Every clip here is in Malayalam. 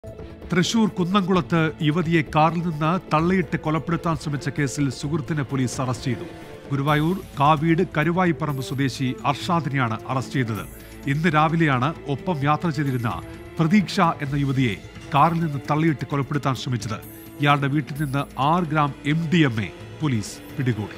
തൃശൂർ കുന്നംകുളത്ത് യുവതിയെ കാറിൽ നിന്ന് തള്ളിയിട്ട് കൊലപ്പെടുത്താൻ ശ്രമിച്ച കേസിൽ സുഹൃത്തിനെ പോലീസ് അറസ്റ്റ് ചെയ്തു ഗുരുവായൂർ കാവീട് കരുവായിപ്പറമ്പ് സ്വദേശി അർഷാദിനെയാണ് അറസ്റ്റ് ചെയ്തത് ഇന്ന് രാവിലെയാണ് ഒപ്പം യാത്ര ചെയ്തിരുന്ന പ്രതീക്ഷ എന്ന യുവതിയെ കാറിൽ നിന്ന് തള്ളിയിട്ട് കൊലപ്പെടുത്താൻ ശ്രമിച്ചത് ഇയാളുടെ വീട്ടിൽ നിന്ന് ആറ് gram M D M A police പിടികൂടി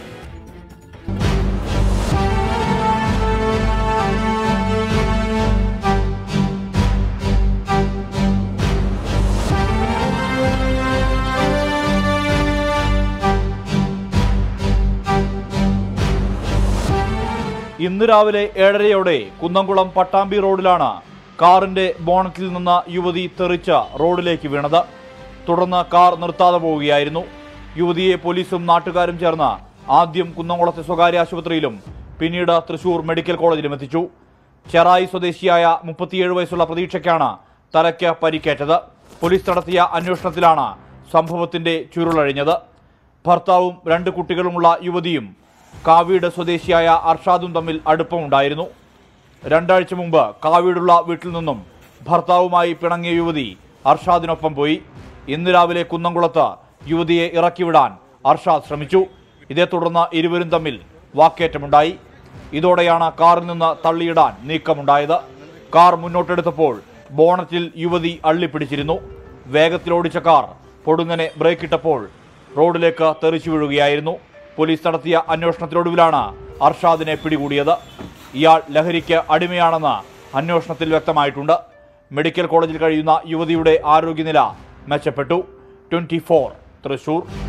ഇന്ന് രാവിലെ ഏഴരയോടെ കുന്നംകുളം പട്ടാമ്പി റോഡിലാണ് കാറിന്റെ ബോണറ്റിൽ നിന്ന് യുവതി തെറിച്ച് റോഡിലേക്ക് വീണത് തുടർന്ന് കാർ നിർത്താതെ പോവുകയായിരുന്നു യുവതിയെ പോലീസും നാട്ടുകാരും ചേർന്ന് ആദ്യം കുന്നംകുളത്തെ സ്വകാര്യ ആശുപത്രിയിലും പിന്നീട് തൃശൂർ മെഡിക്കൽ കോളേജിലും എത്തിച്ചു ചെറായി സ്വദേശിയായ മുപ്പത്തിയേഴ് വയസ്സുള്ള പ്രതീക്ഷയ്ക്കാണ് തലയ്ക്ക് പരിക്കേറ്റത് പോലീസ് നടത്തിയ അന്വേഷണത്തിലാണ് സംഭവത്തിന്റെ ചുരുളഴിഞ്ഞത് ഭർത്താവും രണ്ട് കുട്ടികളുമുള്ള യുവതിയും കാവീട് സ്വദേശിയായ അർഷാദും തമ്മിൽ അടുപ്പമുണ്ടായിരുന്നു രണ്ടാഴ്ച മുമ്പ് കാവീടുള്ള വീട്ടിൽ നിന്നും ഭർത്താവുമായി പിണങ്ങിയ യുവതി അർഷാദിനൊപ്പം പോയി ഇന്ന് രാവിലെ കുന്നംകുളത്ത് യുവതിയെ ഇറക്കിവിടാൻ അർഷാദ് ശ്രമിച്ചു ഇതേ തുടർന്ന് ഇരുവരും തമ്മിൽ വാക്കേറ്റമുണ്ടായി ഇതോടെയാണ് കാറിൽ നിന്ന് തള്ളിയിടാൻ നീക്കമുണ്ടായത് കാർ മുന്നോട്ടെടുത്തപ്പോൾ ബോണറ്റിൽ യുവതി അള്ളിപ്പിടിച്ചിരുന്നു വേഗത്തിലോടിച്ച കാർ പൊടുന്നനെ ബ്രേക്കിട്ടപ്പോൾ റോഡിലേക്ക് തെറിച്ചു വീഴുകയായിരുന്നു പോലീസ് നടത്തിയ അന്വേഷണത്തിനൊടുവിലാണ് അർഷാദിനെ പിടികൂടിയത് ഇയാൾ ലഹരിക്ക് അടിമയാണെന്ന് അന്വേഷണത്തിൽ വ്യക്തമായിട്ടുണ്ട് മെഡിക്കൽ കോളേജിൽ കഴിയുന്ന യുവതിയുടെ ആരോഗ്യനില മെച്ചപ്പെട്ടു ട്വന്റി തൃശൂർ